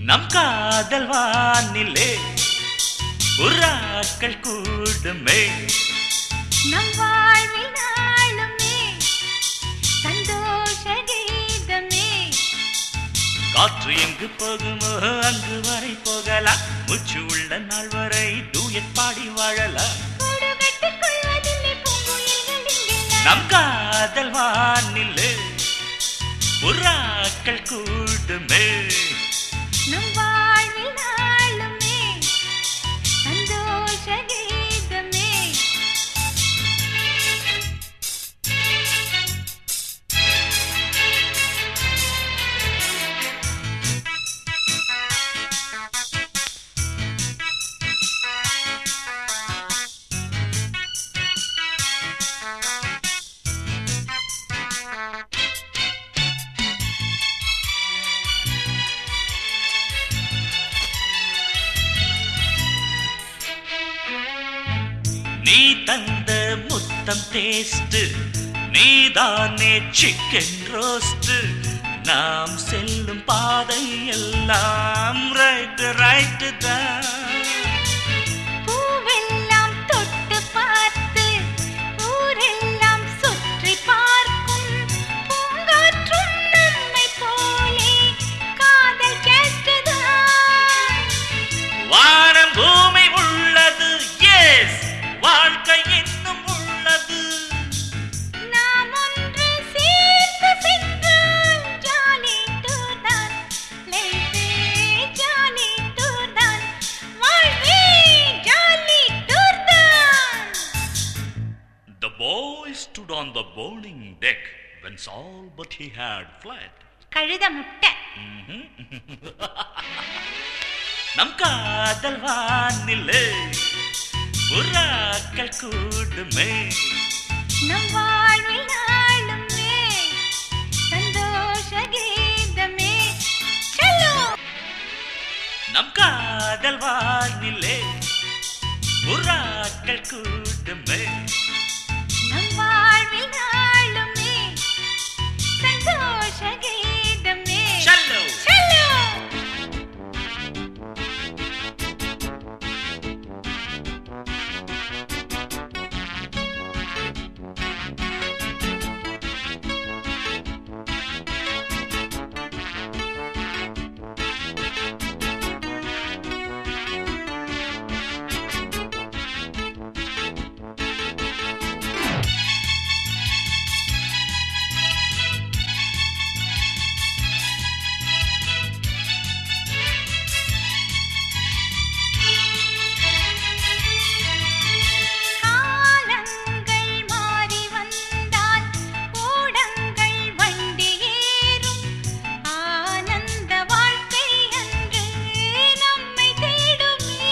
நம் காதல் வானிலே புறாக்கள் கூடுமே நம் வாழ்வில் நாளுமே சந்தோஷ கீதமே காற்று எங்கு போகுமோ அங்கு வரை போகலாம் மூச்சு உள்ள நாள் வரை டூயட் பாடி வாழலாம் கூடு கட்டிக் கொள்வதில்லை பூங்குயில்கள் இங்கெல்லாம் நம் காதல் வானிலே புறாக்கள் கூடுமே நம் வாழ்வில் நாளுமே சந்தோஷ கீதமே நீ தந்த முத்தம் டேஸ்ட் நீதானே சிக்கன் ரோஸ்ட் நாம் செல்லும் பாதை எல்லாம் ரைட் ரைட் தான் பூவெல்லாம் தொட்டு பார்த்து ஊரெல்லாம் சுற்றி பார்க்கும் பூங்காற்றும் நம்மை போலே காதல் கேட்டதான் வானம் பூமி உள்ளது எஸ் வாழ்க்கை இன்னும் உள்ளது நாம் ஒன்று சேர்ந்து சென்றால் ஜாலி டூர் தான் லைஃபே ஜாலி டூர் தான் வாழ்வே ஜாலி டூர் தான் The boy stood on the bowling deck when all but he had fled. கழுத முட்டை நம் காதல் வானிலே புறாக்கள் கூடுமே நம் வாழ்வில் நாளுமே சந்தோஷ கீதமே செல்லோ நம் காதல் வானிலே புறாக்கள் கூடுமே நம் வாழ்வில் நாளுமே சந்தோஷ கீதமே செல்லோ செல்லோ காலங்கள் மாறி வந்தால் ஓடங்கள் வண்டி ஏறும் ஆனந்த வாழ்க்கை அன்று நம்மை தேடுமே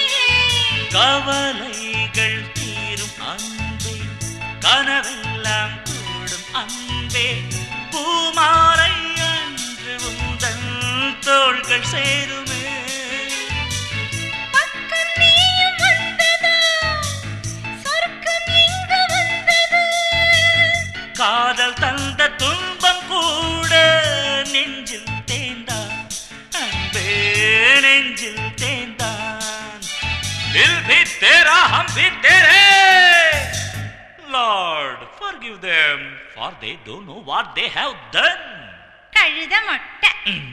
கவலைகள் தீரும் அன்பே கனவெல்லாம் கூடும் அன்பே பூமாலை அன்று உந்தன் தோள்கள் சேருமே பக்கம் நீயும் வந்ததா சொர்க்கம் இங்கு வந்தது காதல் தந்த துன்பம் கூட நெஞ்சில் தேந்தான் அன்பே நெஞ்சில் தேந்தான் दिल भी तेरा हम भी तेरे Lord forgive them for they don't know what they have done கழுத முட்டை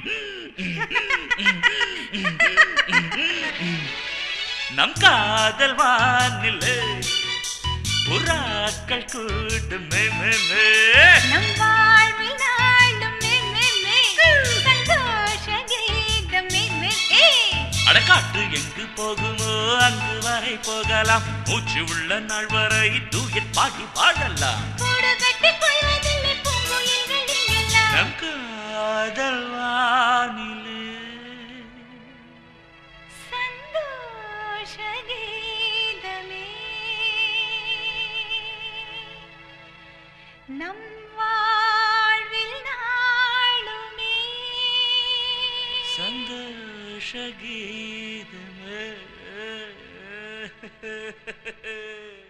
நம் காதல் வானிலே புறாக்கள் கூடுமே மே, மே. நம் வாழ்வில் நாளுமே மே, மே. சந்தோஷ கீதமே மே, மே. அடக்காட்டு எங்கு போகுமோ அங்கு வரை போகலாம் மூச்சு உள்ள நாள் வரை தூயட் பாடி வாழலாம் கூடு கட்டிக் கொள்வதில்லை பூங்குயில்கள் இங்கெல்லாம். நம் காதல் வானிலே சந்தோஷ கீதமே நம் வாழ்வில் நாளுமே சந்தோஷ கீதமே